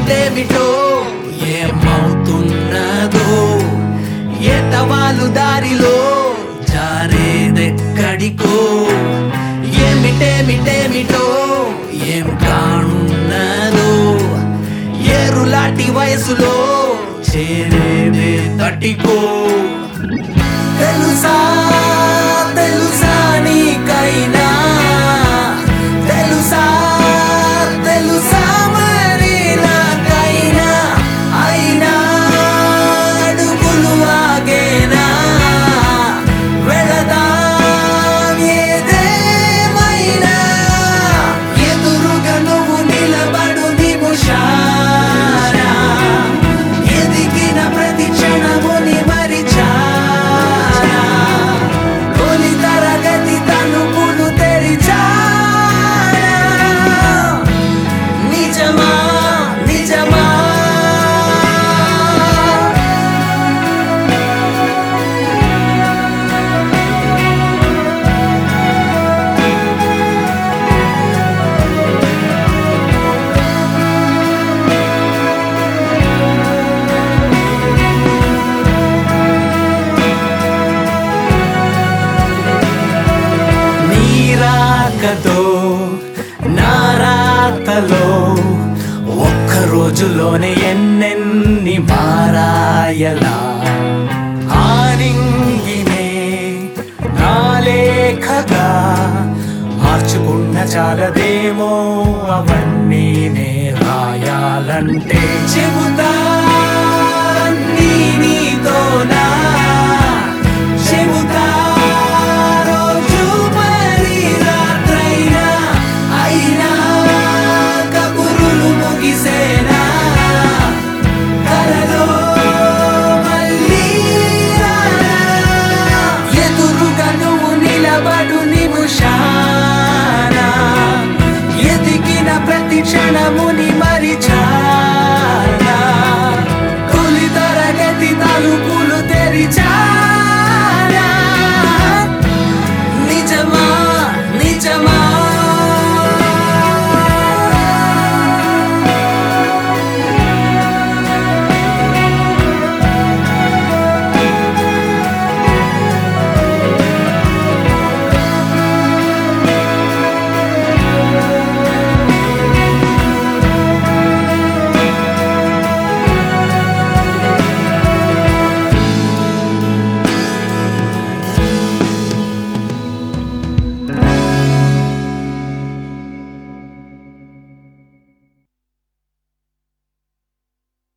ఏమిటేమిటో ఏమవుతున్నదో ఎటవాలు దారిలో జారేదెక్కడికో ఏమిటేమిటేమిటో ఏం కానున్నదో ఏరులాంటి వయసులో చేరేదే తటికో తెలుసా తెలుసా నీకైనా తెలుసా తెలుసా మరి నాకైనా అయినా అడుగులు ఆగేనా వెళదాం ఏదేమైనా ఎదురుగా నువ్వు నిలబడు నిముషారా ఎదిగిన ప్రతి క్షణముని మరిచారా తొలి తరగతి తలుపులు తెరిచారా నిజమా నిజమా నీరాకతో నారాతలో ఒక్క రోజులోనే ఎన్నెన్ని మారాయలా ఆనింగినే నాలేఖగా మార్చుకున్న చాలదేమో అవన్నీ నే రాయాలంటే చెబుతా నీ నీతో నా